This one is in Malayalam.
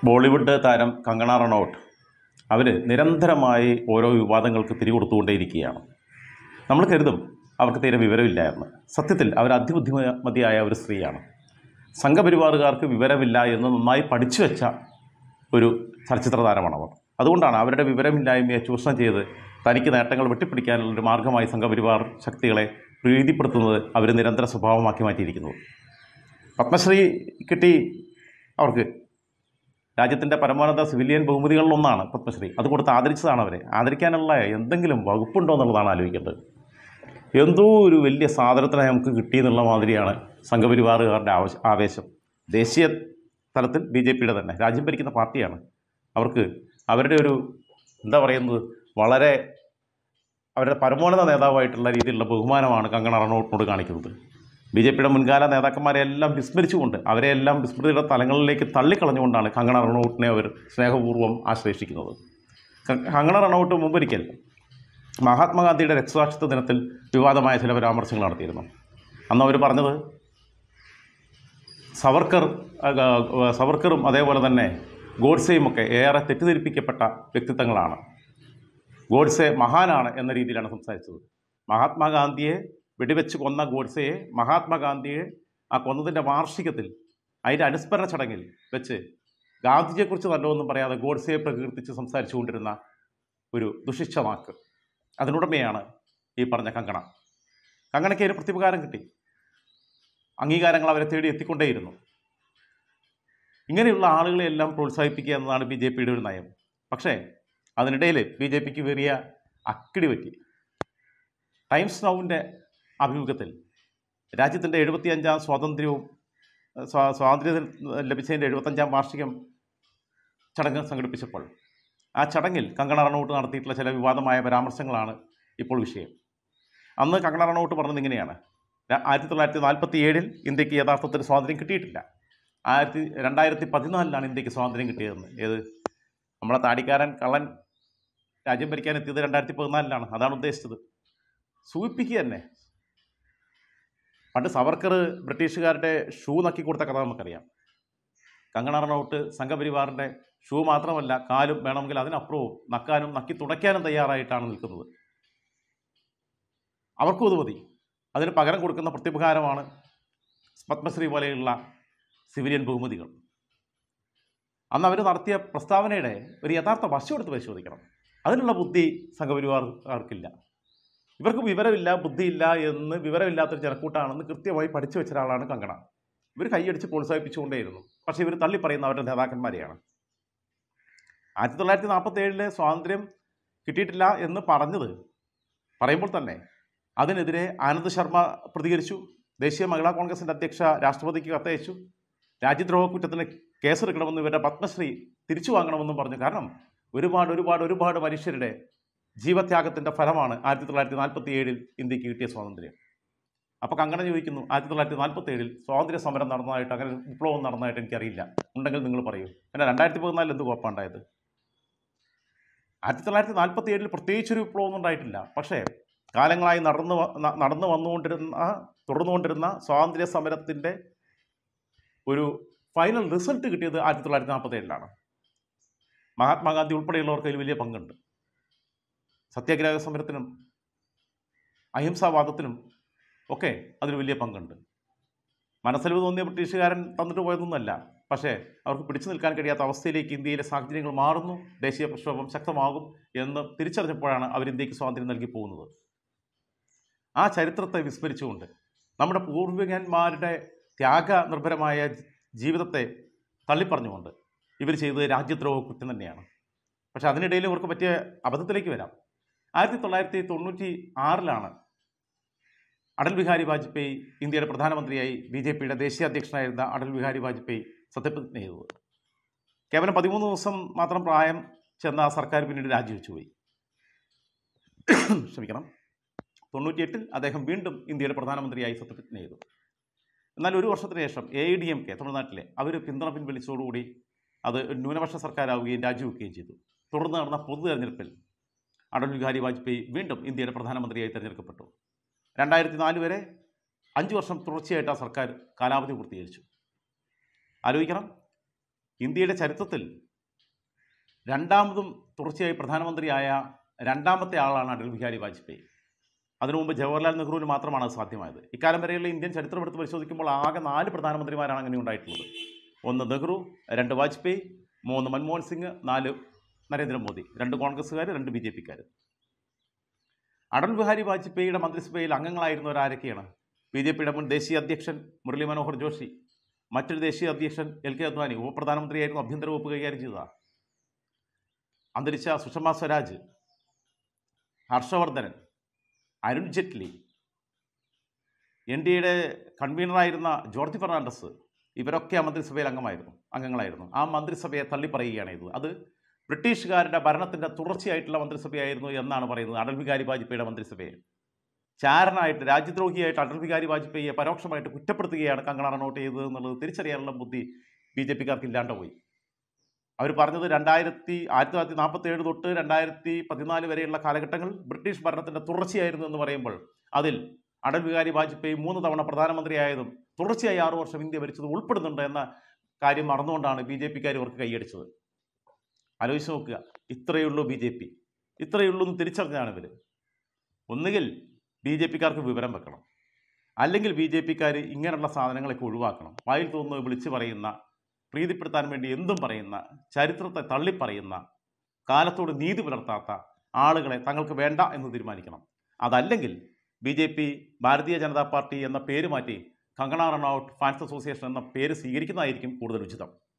ബോളിവുഡ് താരം കങ്കണ റണൌട്ട് അവർ നിരന്തരമായി ഓരോ വിവാദങ്ങൾക്ക് തിരികൊടുത്തുകൊണ്ടേയിരിക്കുകയാണ് നമ്മൾ കരുതും അവർക്ക് തീരെ വിവരമില്ലായിരുന്നു സത്യത്തിൽ അവർ അതിബുദ്ധിമതിയായ ഒരു സ്ത്രീയാണ് സംഘപരിവാറുകാർക്ക് വിവരമില്ല എന്ന് നന്നായി പഠിച്ചു വെച്ച ഒരു ചലച്ചിത്ര താരമാണ് അവർ അതുകൊണ്ടാണ് അവരുടെ വിവരമില്ലായ്മയെ ചൂഷണം ചെയ്ത് തനിക്ക് നേട്ടങ്ങൾ വെട്ടിപ്പിടിക്കാനുള്ള ഒരു മാർഗമായി സംഘപരിവാർ ശക്തികളെ പ്രീതിപ്പെടുത്തുന്നത് അവർ നിരന്തര സ്വഭാവമാക്കി മാറ്റിയിരിക്കുന്നത് പത്മശ്രീ കിട്ടി അവർക്ക് രാജ്യത്തിൻ്റെ പരമോന്നത സിവിലിയൻ ബഹുമതികളിലൊന്നാണ് പത്മശ്രീ അത് കൊടുത്ത് ആദരിച്ചതാണ് അവരെ ആദരിക്കാനുള്ള എന്തെങ്കിലും വകുപ്പുണ്ടോ എന്നുള്ളതാണ് ആലോചിക്കേണ്ടത് എന്തോ ഒരു വലിയ സാധനത്തിനെ നമുക്ക് കിട്ടി എന്നുള്ള മാതിരിയാണ് സംഘപരിവാറുകാരുടെ ആവശ്യ ആവേശം ദേശീയ തലത്തിൽ ബി ജെ പിയുടെ തന്നെ രാജ്യം ഭരിക്കുന്ന പാർട്ടിയാണ് അവർക്ക് അവരുടെ ഒരു എന്താ പറയുന്നത് വളരെ അവരുടെ പരമോന്നത നേതാവായിട്ടുള്ള രീതിയിലുള്ള ബഹുമാനമാണ് കങ്കണ റണൌട്ടിനോട് കാണിക്കുന്നത് ബി ജെ പിയുടെ മുൻകാല നേതാക്കന്മാരെ എല്ലാം വിസ്മരിച്ചുകൊണ്ട് അവരെ എല്ലാം വിസ്മൃതിയുടെ തലങ്ങളിലേക്ക് തള്ളിക്കളഞ്ഞുകൊണ്ടാണ് കങ്കണ റണൌട്ടിനെ അവർ സ്നേഹപൂർവ്വം ആശ്ലേഷിക്കുന്നത് ക- കങ്കണ റണൌട്ട് മുമ്പൊരിക്കൽ മഹാത്മാഗാന്ധിയുടെ രക്തസാക്ഷിത്വ ദിനത്തിൽ വിവാദമായ ചില പരാമർശങ്ങൾ നടത്തിയിരുന്നു അന്ന് അവർ പറഞ്ഞത് സവർക്കർ ആ, ആ, സവർക്കറും അതേപോലെ തന്നെ ഗോഡ്സെയും ഒക്കെ ഏറെ തെറ്റിദ്ധരിപ്പിക്കപ്പെട്ട വ്യക്തിത്വങ്ങളാണ് ഗോഡ്സെ മഹാനാണ് എന്ന രീതിയിലാണ് സംസാരിച്ചത് മഹാത്മാഗാന്ധിയെ വെടിവെച്ച് കൊന്ന ഗോഡ്സെയെ മഹാത്മാഗാന്ധിയെ ആ കൊന്നതിൻ്റെ വാർഷികത്തിൽ അതിൻ്റെ അനുസ്മരണ ചടങ്ങിൽ വെച്ച് ഗാന്ധിജിയെക്കുറിച്ച് നല്ലതൊന്നും പറയാതെ ഗോഡ്സെയെ പ്രകീർത്തിച്ച് സംസാരിച്ചുകൊണ്ടിരുന്ന ഒരു ദുഷിച്ച വാക്ക് അതിനുടമയാണ് ഈ പറഞ്ഞ കങ്കണ കങ്കണയ്ക്ക് ഒരു പ്രത്യുപകാരം കിട്ടി അംഗീകാരങ്ങൾ അവരെ തേടി എത്തിക്കൊണ്ടേയിരുന്നു ഇങ്ങനെയുള്ള ആളുകളെയെല്ലാം പ്രോത്സാഹിപ്പിക്കുക എന്നതാണ് ബി ജെ പിയുടെ ഒരു നയം പക്ഷേ അതിനിടയിൽ ബി ജെ പിക്ക് വലിയ അക്കിടി പറ്റി ടൈംസ് നൗവിൻ്റെ അഭിമുഖത്തിൽ രാജ്യത്തിൻ്റെ എഴുപത്തിയഞ്ചാം സ്വാതന്ത്ര്യവും ഏഹ്, സ്വാ സ്വാതന്ത്ര്യം ലഭിച്ചതിൻ്റെ എഴുപത്തഞ്ചാം വാർഷികം ചടങ്ങ് സംഘടിപ്പിച്ചപ്പോൾ ആ ചടങ്ങിൽ കങ്കണ റണൌട്ട് നടത്തിയിട്ടുള്ള ചില വിവാദമായ പരാമർശങ്ങളാണ് ഇപ്പോൾ വിഷയം അന്ന് കങ്കണ റണൌട്ട് പറഞ്ഞത് ഇങ്ങനെയാണ് ര- ആയിരത്തി തൊള്ളായിരത്തി നാൽപ്പത്തി ഏഴിൽ ഇന്ത്യക്ക് യഥാർത്ഥത്തിൽ സ്വാതന്ത്ര്യം കിട്ടിയിട്ടില്ല ആയിരത്തി രണ്ടായിരത്തി പതിനാലിലാണ് ഇന്ത്യക്ക് സ്വാതന്ത്ര്യം കിട്ടിയതെന്ന് ഏത് നമ്മളെ താടിക്കാരൻ കള്ളൻ രാജ്യം ഭരിക്കാൻ എത്തിയത് രണ്ടായിരത്തി പതിനാലിലാണ് അതാണ് ഉദ്ദേശിച്ചത് സൂചിപ്പിക്കുക തന്നെ പണ്ട് സവർക്കർ ബ്രിട്ടീഷുകാരുടെ ഷൂ നക്കി കൊടുത്ത കഥ നമുക്കറിയാം കങ്കണ റണൌട്ട് സംഘപരിവാറിൻ്റെ ഷൂ മാത്രമല്ല കാലും വേണമെങ്കിൽ അതിനപ്പുറവും നക്കാനും നക്കി തുടയ്ക്കാനും തയ്യാറായിട്ടാണ് നിൽക്കുന്നത് അവർക്കും അത് മതി അതിന് പകരം കൊടുക്കുന്ന പ്രത്യുപകാരമാണ് പത്മശ്രീ പോലെയുള്ള സിവിലിയൻ ബഹുമതികൾ അന്ന് അവർ നടത്തിയ പ്രസ്താവനയുടെ ഒരു യഥാർത്ഥ വശം എടുത്ത് പരിശോധിക്കണം അതിനുള്ള ബുദ്ധി സംഘപരിവാർക്കാർക്കില്ല ഇവർക്ക് വിവരമില്ല ബുദ്ധിയില്ല എന്ന് വിവരമില്ലാത്തൊരു ജനക്കൂട്ടാണെന്ന് കൃത്യമായി പഠിച്ചു വെച്ച ഒരാളാണ് കങ്കണ ഇവർ കൈയടിച്ച് പ്രോത്സാഹിപ്പിച്ചുകൊണ്ടേയിരുന്നു പക്ഷേ ഇവർ തള്ളി പറയുന്ന അവരുടെ നേതാക്കന്മാരെയാണ് ആയിരത്തി തൊള്ളായിരത്തി നാൽപ്പത്തി ഏഴിലെ സ്വാതന്ത്ര്യം കിട്ടിയിട്ടില്ല എന്ന് പറഞ്ഞത് പറയുമ്പോൾ തന്നെ അതിനെതിരെ ആനന്ദ് ശർമ്മ പ്രതികരിച്ചു ദേശീയ മഹിളാ കോൺഗ്രസിൻ്റെ അധ്യക്ഷ രാഷ്ട്രപതിക്ക് കത്തയച്ചു രാജ്യദ്രോഹ കുറ്റത്തിന് കേസെടുക്കണമെന്ന് ഇവരുടെ പത്മശ്രീ തിരിച്ചു വാങ്ങണമെന്നും പറഞ്ഞു കാരണം ഒരുപാട് ഒരുപാട് ഒരുപാട് മനുഷ്യരുടെ ജീവത്യാഗത്തിൻ്റെ ഫലമാണ് ആയിരത്തി തൊള്ളായിരത്തി നാൽപ്പത്തി ഏഴിൽ ഇന്ത്യക്ക് കിട്ടിയ സ്വാതന്ത്ര്യം അപ്പോൾ കങ്കണ ചോദിക്കുന്നു ആയിരത്തി തൊള്ളായിരത്തി നാൽപ്പത്തി ഏഴിൽ സ്വാതന്ത്ര്യ സമരം നടന്നതായിട്ട് അങ്ങനെ ഒരു വിപ്ലവം നടന്നതായിട്ട് എനിക്കറിയില്ല ഉണ്ടെങ്കിൽ നിങ്ങൾ പറയൂ പിന്നെ രണ്ടായിരത്തി പതിനാലിൽ എന്ത് കുഴപ്പമുണ്ടായത് ആയിരത്തി തൊള്ളായിരത്തി നാൽപ്പത്തി ഏഴിൽ പ്രത്യേകിച്ചൊരു വിപ്ലവമൊന്നും ഉണ്ടായിട്ടില്ല പക്ഷേ കാലങ്ങളായി നടന്നു വ- ന- നടന്നു വന്നുകൊണ്ടിരുന്ന തുടർന്നുകൊണ്ടിരുന്ന സ്വാതന്ത്ര്യ സമരത്തിൻ്റെ ഒരു ഫൈനൽ റിസൾട്ട് കിട്ടിയത് ആയിരത്തി തൊള്ളായിരത്തി നാൽപ്പത്തി ഏഴിലാണ് മഹാത്മാഗാന്ധി ഉൾപ്പെടെയുള്ളവർക്ക് അതിൽ വലിയ പങ്കുണ്ട് സത്യാഗ്രഹ സമരത്തിനും അഹിംസാവാദത്തിനും ഒക്കെ അതിൽ വലിയ പങ്കുണ്ട് മനസ്സലിവ് തോന്നിയ ബ്രിട്ടീഷുകാരൻ തന്നിട്ട് പോയതൊന്നുമല്ല പക്ഷേ അവർക്ക് പിടിച്ചു നിൽക്കാൻ കഴിയാത്ത അവസ്ഥയിലേക്ക് ഇന്ത്യയിലെ സാഹചര്യങ്ങൾ മാറുന്നു ദേശീയ പ്രക്ഷോഭം ശക്തമാകും എന്ന് തിരിച്ചറിഞ്ഞപ്പോഴാണ് അവർ ഇന്ത്യക്ക് സ്വാതന്ത്ര്യം നൽകി പോകുന്നത് ആ ചരിത്രത്തെ വിസ്മരിച്ചുകൊണ്ട് നമ്മുടെ പൂർവികന്മാരുടെ ത്യാഗ നിർഭരമായ ജീവിതത്തെ തള്ളിപ്പറഞ്ഞുകൊണ്ട് ഇവർ ചെയ്തത് രാജ്യദ്രോഹ കുറ്റം തന്നെയാണ് പക്ഷേ അതിനിടയിൽ ഇവർക്ക് പറ്റിയ അബദ്ധത്തിലേക്ക് വരാം ആയിരത്തി തൊള്ളായിരത്തി തൊണ്ണൂറ്റി ആറിലാണ് അടൽ ബിഹാരി വാജ്പേയി ഇന്ത്യയുടെ പ്രധാനമന്ത്രിയായി ബി ജെ പിയുടെ ദേശീയ അധ്യക്ഷനായിരുന്ന അടൽ ബിഹാരി വാജ്പേയി സത്യപ്രതിജ്ഞ ചെയ്തത് കേവലം പതിമൂന്ന് ദിവസം മാത്രം പ്രായം ചെന്ന ആ സർക്കാർ പിന്നീട് രാജിവെച്ചു പോയി ക്ഷമിക്കണം തൊണ്ണൂറ്റിയെട്ടിൽ അദ്ദേഹം വീണ്ടും ഇന്ത്യയുടെ പ്രധാനമന്ത്രിയായി സത്യപ്രതിജ്ഞ ചെയ്തു എന്നാൽ ഒരു വർഷത്തിന് ശേഷം A I D M K തമിഴ്നാട്ടിലെ അവർ പിന്തുണ പിൻവലിച്ചതോടുകൂടി അത് ഒരു ന്യൂനപക്ഷ സർക്കാരാവുകയും രാജിവെക്കുകയും ചെയ്തു തുടർന്ന് നടന്ന പൊതു തെരഞ്ഞെടുപ്പിൽ അടൽ ബിഹാരി വാജ്പേയി വീണ്ടും ഇന്ത്യയുടെ പ്രധാനമന്ത്രിയായി തിരഞ്ഞെടുക്കപ്പെട്ടു രണ്ടായിരത്തി നാല് വരെ അഞ്ച് വർഷം തുടർച്ചയായിട്ട് ആ സർക്കാർ കാലാവധി പൂർത്തീകരിച്ചു ആലോചിക്കണം ഇന്ത്യയുടെ ചരിത്രത്തിൽ രണ്ടാമതും തുടർച്ചയായി പ്രധാനമന്ത്രിയായ രണ്ടാമത്തെ ആളാണ് അടൽ ബിഹാരി വാജ്പേയി അതിനു മുമ്പ് ജവഹർലാൽ നെഹ്റുവിന് മാത്രമാണ് അത് സാധ്യമായത് ഇക്കാലം വരെയുള്ള ഇന്ത്യൻ ചരിത്രം എടുത്ത് പരിശോധിക്കുമ്പോൾ ആകെ നാല് പ്രധാനമന്ത്രിമാരാണ് അങ്ങനെ ഉണ്ടായിട്ടുള്ളത് ഒന്ന് നെഹ്റു രണ്ട് വാജ്പേയി മൂന്ന് മൻമോഹൻ സിംഗ് നാല് നരേന്ദ്രമോദി രണ്ട് കോൺഗ്രസ്സുകാർ രണ്ട് ബി ജെ പിക്കാർ അടൽ ബിഹാരി വാജ്പേയിയുടെ മന്ത്രിസഭയിൽ അംഗങ്ങളായിരുന്നവരാരൊക്കെയാണ് ബി ജെ പിയുടെ മുൻ ദേശീയ അധ്യക്ഷൻ മുരളി മനോഹർ ജോഷി മറ്റൊരു ദേശീയ അധ്യക്ഷൻ എൽ കെ അദ്വാനി ഉപപ്രധാനമന്ത്രിയായിരുന്നു ആഭ്യന്തര വകുപ്പ് കൈകാര്യം ചെയ്തതാണ് അന്തരിച്ച സുഷമ സ്വരാജ് ഹർഷവർദ്ധനൻ അരുൺ ജെറ്റ്ലി എൻ ഡി എയുടെ കൺവീനറായിരുന്ന ജോർജ് ഫെർണാണ്ടസ് ഇവരൊക്കെ ആ മന്ത്രിസഭയിൽ അംഗമായിരുന്നു അംഗങ്ങളായിരുന്നു ആ മന്ത്രിസഭയെ തള്ളിപ്പറയുകയാണ് ഇത് അത് ബ്രിട്ടീഷുകാരുടെ ഭരണത്തിൻ്റെ തുടർച്ചയായിട്ടുള്ള മന്ത്രിസഭയായിരുന്നു എന്നാണ് പറയുന്നത് അടൽ ബിഹാരി വാജ്പേയിയുടെ മന്ത്രിസഭയെ ചാരനായിട്ട് രാജ്യദ്രോഹിയായിട്ട് അടൽ ബിഹാരി വാജ്പേയിയെ പരോക്ഷമായിട്ട് കുറ്റപ്പെടുത്തുകയാണ് കങ്കണ റണൗട്ട് ചെയ്തത് എന്നുള്ളത് തിരിച്ചറിയാനുള്ള ബുദ്ധി ബി ജെ പിക്കാർക്ക് ഇല്ലാണ്ട് പോയി അവർ പറഞ്ഞത് രണ്ടായിരത്തി ആയിരത്തി തൊള്ളായിരത്തി നാൽപ്പത്തി ഏഴ് തൊട്ട് രണ്ടായിരത്തി പതിനാല് വരെയുള്ള കാലഘട്ടങ്ങൾ ബ്രിട്ടീഷ് ഭരണത്തിൻ്റെ തുടർച്ചയായിരുന്നു എന്ന് പറയുമ്പോൾ അതിൽ അടൽ ബിഹാരി വാജ്പേയി മൂന്ന് തവണ പ്രധാനമന്ത്രിയായതും തുടർച്ചയായി ആറു വർഷം ഇന്ത്യ ഭരിച്ചത് ഉൾപ്പെടുന്നുണ്ട് എന്ന കാര്യം മറന്നുകൊണ്ടാണ് ബി ജെ പിക്കാർ ഇവർക്ക് കൈയടിച്ചത് ആലോചിച്ച് നോക്കുക ഇത്രയേ ഉള്ളൂ ബി ജെ പി ഇത്രയേ ഉള്ളൂ എന്ന് തിരിച്ചറിഞ്ഞാണ് ഇവർ ഒന്നുകിൽ ബി ജെ പിക്കാർക്ക് വിവരം വെക്കണം അല്ലെങ്കിൽ ബി ജെ പിക്കാർ ഇങ്ങനെയുള്ള സാധനങ്ങളൊക്കെ ഒഴിവാക്കണം വായിൽ തോന്നുന്നത് വിളിച്ചു പറയുന്ന പ്രീതിപ്പെടുത്താൻ വേണ്ടി എന്തും പറയുന്ന ചരിത്രത്തെ തള്ളിപ്പറയുന്ന കാലത്തോട് നീതി പുലർത്താത്ത ആളുകളെ തങ്ങൾക്ക് വേണ്ട എന്ന് തീരുമാനിക്കണം അതല്ലെങ്കിൽ ബി ജെ പി ഭാരതീയ ജനതാ പാർട്ടി എന്ന പേര് മാറ്റി കങ്കണ റണൌട്ട് ഫാൻസ് അസോസിയേഷൻ എന്ന പേര് സ്വീകരിക്കുന്നതായിരിക്കും കൂടുതൽ ഉചിതം